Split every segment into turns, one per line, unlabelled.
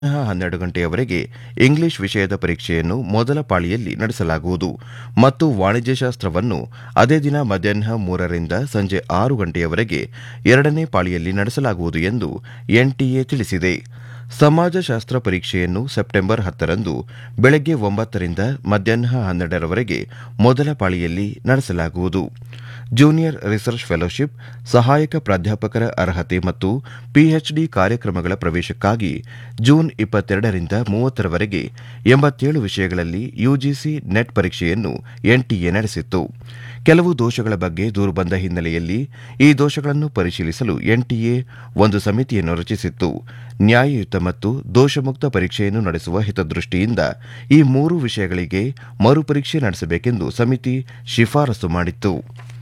ಹನ್ನೆರಡು ಗಂಟೆಯವರೆಗೆ ಇಂಗ್ಲಿಷ್ ವಿಷಯದ ಪರೀಕ್ಷೆಯನ್ನು ಮೊದಲ ಪಾಳಿಯಲ್ಲಿ ನಡೆಸಲಾಗುವುದು ಮತ್ತು ವಾಣಿಜ್ಯಶಾಸ್ತ್ರವನ್ನು ಅದೇ ದಿನ ಮಧ್ಯಾಹ್ನ ಮೂರರಿಂದ ಸಂಜೆ ಆರು ಗಂಟೆಯವರೆಗೆ ಎರಡನೇ ಪಾಳಿಯಲ್ಲಿ ನಡೆಸಲಾಗುವುದು ಎಂದು ಎನ್ಟಿಎ ತಿಳಿಸಿದೆ ಸಮಾಜಶಾಸ್ತ್ರ ಪರೀಕ್ಷೆಯನ್ನು ಸೆಪ್ಟೆಂಬರ್ ಹತ್ತರಂದು ಬೆಳಗ್ಗೆ ಒಂಬತ್ತರಿಂದ ಮಧ್ಯಾಹ್ನ ಹನ್ನೆರಡರವರೆಗೆ ಮೊದಲ ಪಾಳಿಯಲ್ಲಿ ನಡೆಸಲಾಗುವುದು ಜೂನಿಯರ್ ರಿಸರ್ಚ್ ಫೆಲೋಶಿಪ್ ಸಹಾಯಕ ಪ್ರಾಧ್ಯಾಪಕರ ಅರ್ಹತೆ ಮತ್ತು ಪಿಎಚ್ಡಿ ಕಾರ್ಯಕ್ರಮಗಳ ಪ್ರವೇಶಕ್ಕಾಗಿ ಜೂನ್ ಇಪ್ಪತ್ತೆರಡರಿಂದ ಮೂವತ್ತರವರೆಗೆ ಎಂಬತ್ತೇಳು ವಿಷಯಗಳಲ್ಲಿ ಯುಜಿಸಿ ನೆಟ್ ಪರೀಕ್ಷೆಯನ್ನು ಎನ್ಟಿಎ ನಡೆಸಿತ್ತು ಕೆಲವು ದೋಷಗಳ ಬಗ್ಗೆ ದೂರು ಬಂದ ಹಿನ್ನೆಲೆಯಲ್ಲಿ ಈ ದೋಷಗಳನ್ನು ಪರಿಶೀಲಿಸಲು ಎನ್ಟಿಎ ಒಂದು ಸಮಿತಿಯನ್ನು ರಚಿಸಿತ್ತು ನ್ಯಾಯಯುತ ಮತ್ತು ದೋಷಮುಕ್ತ ಪರೀಕ್ಷೆಯನ್ನು ನಡೆಸುವ ಹಿತದೃಷ್ಟಿಯಿಂದ ಈ ಮೂರು ವಿಷಯಗಳಿಗೆ ಮರುಪರೀಕ್ಷೆ ನಡೆಸಬೇಕೆಂದು ಸಮಿತಿ ಶಿಫಾರಸು ಮಾಡಿತ್ತು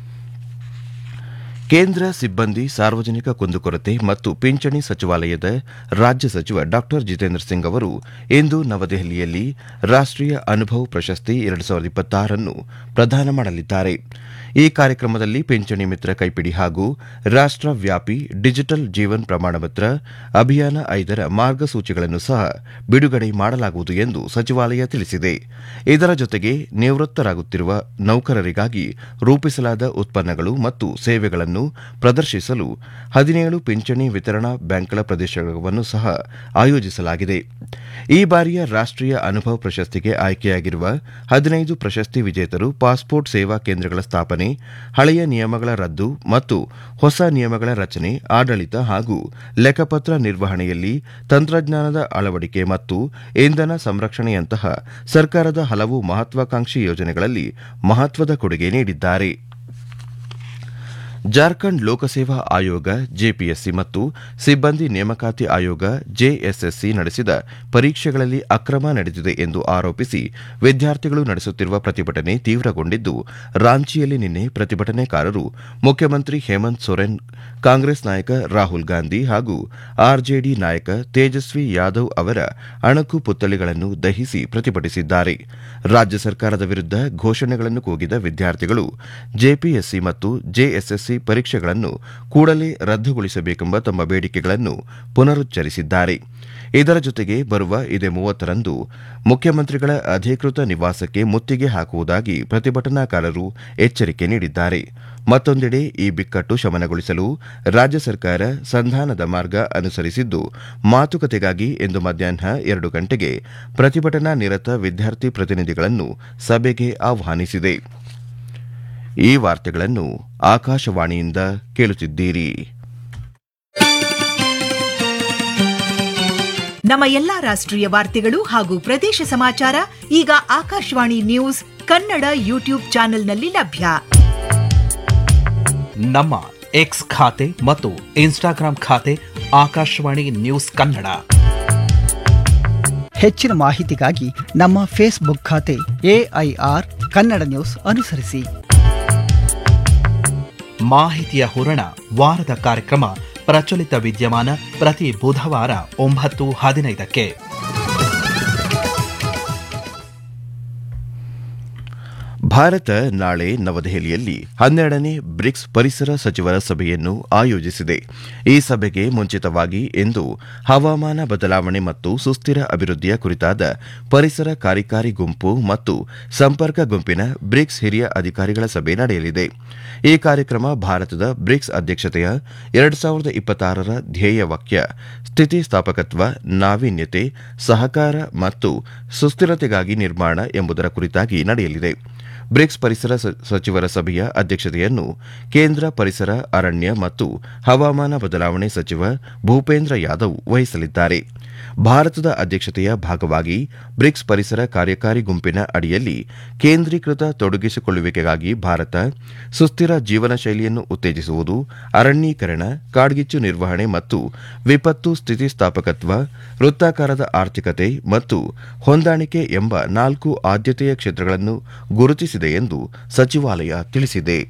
ಕೇಂದ್ರ ಸಿಬ್ಬಂದಿ ಸಾರ್ವಜನಿಕ ಕುಂದುಕೊರತೆ ಮತ್ತು ಪಿಂಚಣಿ ಸಚಿವಾಲಯದ ರಾಜ್ಯ ಸಚಿವ ಡಾ ಜಿತೇಂದ್ರ ಸಿಂಗ್ ಅವರು ಇಂದು ನವದೆಹಲಿಯಲ್ಲಿ ರಾಷ್ಟೀಯ ಅನುಭವ್ ಪ್ರಶಸ್ತಿ ಎರಡು ಸಾವಿರದ ಇಪ್ಪತ್ತಾರನ್ನು ಪ್ರದಾನ ಮಾಡಲಿದ್ದಾರೆ ಈ ಕಾರ್ಯಕ್ರಮದಲ್ಲಿ ಪಿಂಚಣಿ ಮಿತ್ರ ಕೈಪಿಡಿ ಹಾಗೂ ರಾಷ್ಟವ್ಯಾಪಿ ಡಿಜಿಟಲ್ ಜೀವನ್ ಪ್ರಮಾಣಪತ್ರ ಅಭಿಯಾನ ಐದರ ಮಾರ್ಗಸೂಚಿಗಳನ್ನು ಸಹ ಬಿಡುಗಡೆ ಮಾಡಲಾಗುವುದು ಎಂದು ಸಚಿವಾಲಯ ತಿಳಿಸಿದೆ ಇದರ ಜೊತೆಗೆ ನಿವೃತ್ತರಾಗುತ್ತಿರುವ ನೌಕರರಿಗಾಗಿ ರೂಪಿಸಲಾದ ಉತ್ಪನ್ನಗಳು ಮತ್ತು ಸೇವೆಗಳನ್ನು ಪ್ರದರ್ಶಿಸಲು ಹದಿನೇಳು ಪಿಂಚಣಿ ವಿತರಣಾ ಬ್ಯಾಂಕ್ಗಳ ಪ್ರದೇಶವನ್ನು ಸಹ ಆಯೋಜಿಸಲಾಗಿದೆ ಈ ಬಾರಿಯ ರಾಷ್ಟೀಯ ಅನುಭವ ಪ್ರಶಸ್ತಿಗೆ ಆಯ್ಕೆಯಾಗಿರುವ ಹದಿನೈದು ಪ್ರಶಸ್ತಿ ವಿಜೇತರು ಪಾಸ್ಪೋರ್ಟ್ ಸೇವಾ ಕೇಂದ್ರಗಳ ಸ್ಥಾಪನೆ ಹಳೆಯ ನಿಯಮಗಳ ರದ್ದು ಮತ್ತು ಹೊಸ ನಿಯಮಗಳ ರಚನೆ ಆಡಳಿತ ಹಾಗೂ ಲೆಕ್ಕಪತ್ರ ನಿರ್ವಹಣೆಯಲ್ಲಿ ತಂತ್ರಜ್ಞಾನದ ಅಳವಡಿಕೆ ಮತ್ತು ಇಂಧನ ಸಂರಕ್ಷಣೆಯಂತಹ ಸರ್ಕಾರದ ಹಲವು ಮಹತ್ವಾಕಾಂಕ್ಷಿ ಯೋಜನೆಗಳಲ್ಲಿ ಮಹತ್ವದ ಕೊಡುಗೆ ನೀಡಿದ್ದಾರೆ ಜಾರ್ಖಂಡ್ ಲೋಕಸೇವಾ ಆಯೋಗ ಜೆಪಿಎಸ್ಸಿ ಮತ್ತು ಸಿಬ್ಬಂದಿ ನೇಮಕಾತಿ ಆಯೋಗ ಜೆಎಸ್ಎಸ್ಸಿ ನಡೆಸಿದ ಪರೀಕ್ಷೆಗಳಲ್ಲಿ ಅಕ್ರಮ ನಡೆದಿದೆ ಎಂದು ಆರೋಪಿಸಿ ವಿದ್ಯಾರ್ಥಿಗಳು ನಡೆಸುತ್ತಿರುವ ಪ್ರತಿಭಟನೆ ತೀವ್ರಗೊಂಡಿದ್ದು ರಾಂಚಿಯಲ್ಲಿ ನಿನ್ನೆ ಪ್ರತಿಭಟನೆಕಾರರು ಮುಖ್ಯಮಂತ್ರಿ ಹೇಮಂತ್ ಸೊರೆನ್ ಕಾಂಗ್ರೆಸ್ ನಾಯಕ ರಾಹುಲ್ ಗಾಂಧಿ ಹಾಗೂ ಆರ್ಜೆಡಿ ನಾಯಕ ತೇಜಸ್ವಿ ಯಾದವ್ ಅವರ ಅಣಕು ಪುತ್ಥಳಿಗಳನ್ನು ದಹಿಸಿ ಪ್ರತಿಭಟಿಸಿದ್ದಾರೆ ರಾಜ್ಯ ಸರ್ಕಾರದ ವಿರುದ್ದ ಘೋಷಣೆಗಳನ್ನು ಕೂಗಿದ ವಿದ್ಯಾರ್ಥಿಗಳು ಜೆಪಿಎಸ್ಸಿ ಮತ್ತು ಜೆಎಸ್ಎಸ್ಸಿ ಪರೀಕ್ಷೆಗಳನ್ನು ಕೂಡಲೇ ರದ್ದುಗೊಳಿಸಬೇಕೆಂಬ ತಮ್ಮ ಬೇಡಿಕೆಗಳನ್ನು ಪುನರುಚ್ಚರಿಸಿದ್ದಾರೆ ಇದರ ಜೊತೆಗೆ ಬರುವ ಇದೇ ಮೂವತ್ತರಂದು ಮುಖ್ಯಮಂತ್ರಿಗಳ ಅಧಿಕೃತ ನಿವಾಸಕ್ಕೆ ಮುತ್ತಿಗೆ ಹಾಕುವುದಾಗಿ ಪ್ರತಿಭಟನಾಕಾರರು ಎಚ್ಚರಿಕೆ ನೀಡಿದ್ದಾರೆ ಮತ್ತೊಂದೆಡೆ ಈ ಬಿಕ್ಕಟ್ಟು ಶಮನಗೊಳಿಸಲು ರಾಜ್ಯ ಸರ್ಕಾರ ಸಂಧಾನದ ಮಾರ್ಗ ಅನುಸರಿಸಿದ್ದು ಮಾತುಕತೆಗಾಗಿ ಇಂದು ಮಧ್ಯಾಹ್ನ ಎರಡು ಗಂಟೆಗೆ ಪ್ರತಿಭಟನಾ ನಿರತ ವಿದ್ಯಾರ್ಥಿ ಪ್ರತಿನಿಧಿಗಳನ್ನು ಸಭೆಗೆ ಆಹ್ವಾನಿಸಿದೆ ಈ ವಾರ್ತೆಗಳನ್ನು ಆಕಾಶವಾಣಿಯಿಂದ ಕೇಳುತ್ತಿದ್ದೀರಿ
ನಮ್ಮ ಎಲ್ಲಾ ರಾಷ್ಟ್ರೀಯ ವಾರ್ತೆಗಳು ಹಾಗೂ ಪ್ರದೇಶ ಸಮಾಚಾರ ಈಗ ಆಕಾಶವಾಣಿ ನ್ಯೂಸ್ ಕನ್ನಡ ಯೂಟ್ಯೂಬ್ ಚಾನೆಲ್ನಲ್ಲಿ ಲಭ್ಯ
ನಮ್ಮ ಎಕ್ಸ್ ಖಾತೆ ಮತ್ತು ಇನ್ಸ್ಟಾಗ್ರಾಂ ಖಾತೆ ಆಕಾಶವಾಣಿ ನ್ಯೂಸ್ ಕನ್ನಡ
ಹೆಚ್ಚಿನ ಮಾಹಿತಿಗಾಗಿ ನಮ್ಮ ಫೇಸ್ಬುಕ್ ಖಾತೆ ಎಐಆರ್ ಕನ್ನಡ ನ್ಯೂಸ್ ಅನುಸರಿಸಿ
ಮಾಹಿತಿಯ ಹೂರಣ ವಾರದ ಕಾರ್ಯಕ್ರಮ ಪ್ರಚಲಿತ ವಿದ್ಯಮಾನ ಪ್ರತಿ ಬುಧವಾರ ಒಂಬತ್ತು ಹದಿನೈದಕ್ಕೆ
ಭಾರತ ನಾಳೆ ನವದೆಹಲಿಯಲ್ಲಿ ಹನ್ನೆರಡನೇ ಬ್ರಿಕ್ಸ್ ಪರಿಸರ ಸಚಿವರ ಸಭೆಯನ್ನು ಆಯೋಜಿಸಿದೆ ಈ ಸಭೆಗೆ ಮುಂಚಿತವಾಗಿ ಇಂದು ಹವಾಮಾನ ಬದಲಾವಣೆ ಮತ್ತು ಸುಸ್ಥಿರ ಅಭಿವೃದ್ಧಿಯ ಕುರಿತಾದ ಪರಿಸರ ಕಾರ್ಯಕಾರಿ ಗುಂಪು ಮತ್ತು ಸಂಪರ್ಕ ಗುಂಪಿನ ಬ್ರಿಕ್ಸ್ ಹಿರಿಯ ಅಧಿಕಾರಿಗಳ ಸಭೆ ನಡೆಯಲಿದೆ ಈ ಕಾರ್ಯಕ್ರಮ ಭಾರತದ ಬ್ರಿಕ್ಸ್ ಅಧ್ಯಕ್ಷತೆಯ ಎರಡು ಸಾವಿರದ ಇಪ್ಪತ್ತಾರರ ಧ್ಯೇಯ ವಾಕ್ಯ ಸ್ಥಿತಿಸ್ಥಾಪಕತ್ವ ನಾವೀನ್ಯತೆ ಸಹಕಾರ ಮತ್ತು ಸುಸ್ಥಿರತೆಗಾಗಿ ನಿರ್ಮಾಣ ಎಂಬುದರ ಕುರಿತಾಗಿ ನಡೆಯಲಿದೆ ಬ್ರಿಕ್ಸ್ ಪರಿಸರ ಸಚಿವರ ಸಭೆಯ ಅಧ್ಯಕ್ಷತೆಯನ್ನು ಕೇಂದ್ರ ಪರಿಸರ ಅರಣ್ಯ ಮತ್ತು ಹವಾಮಾನ ಬದಲಾವಣೆ ಸಚಿವ ಭೂಪೇಂದ್ರ ಯಾದವ್ ವಹಿಸಲಿದ್ದಾರೆ ಭಾರತದ ಅಧ್ಯಕ್ಷತೆಯ ಭಾಗವಾಗಿ ಬ್ರಿಕ್ಸ್ ಪರಿಸರ ಕಾರ್ಯಕಾರಿ ಗುಂಪಿನ ಅಡಿಯಲ್ಲಿ ಕೇಂದ್ರೀಕೃತ ತೊಡಗಿಸಿಕೊಳ್ಳುವಿಕೆಗಾಗಿ ಭಾರತ ಸುಸ್ಥಿರ ಜೀವನ ಶೈಲಿಯನ್ನು ಉತ್ತೇಜಿಸುವುದು ಅರಣ್ಯೀಕರಣ ಕಾಡ್ಗಿಚ್ಚು ನಿರ್ವಹಣೆ ಮತ್ತು ವಿಪತ್ತು ಸ್ಥಿತಿಸ್ಥಾಪಕತ್ವ ವೃತ್ತಾಕಾರದ ಆರ್ಥಿಕತೆ ಮತ್ತು ಹೊಂದಾಣಿಕೆ ಎಂಬ ನಾಲ್ಕು ಆದ್ಯತೆಯ ಕ್ಷೇತ್ರಗಳನ್ನು ಗುರುತಿಸಿದೆ ಎಂದು ಸಚಿವಾಲಯ ತಿಳಿಸಿದೆ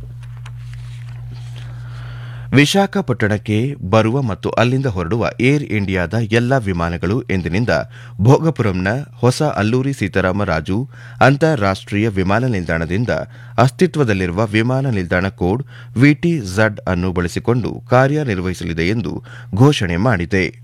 ವಿಶಾಖಪಟ್ಟಣಕ್ಕೆ ಬರುವ ಮತ್ತು ಅಲ್ಲಿಂದ ಹೊರಡುವ ಏರ್ ಇಂಡಿಯಾದ ಎಲ್ಲಾ ವಿಮಾನಗಳು ಎಂದಿನಿಂದ ಭೋಗಪುರಂನ ಹೊಸ ಅಲ್ಲೂರಿ ಸೀತಾರಾಮರಾಜು ಅಂತಾರಾಷ್ಟೀಯ ವಿಮಾನ ನಿಲ್ದಾಣದಿಂದ ಅಸ್ತಿತ್ವದಲ್ಲಿರುವ ವಿಮಾನ ನಿಲ್ದಾಣ ಕೋಡ್ ವಿಟಿ ಝಡ್ ಅನ್ನು ಬಳಸಿಕೊಂಡು ಕಾರ್ಯನಿರ್ವಹಿಸಲಿದೆ ಎಂದು ಘೋಷಣೆ ಮಾಡಿದೆ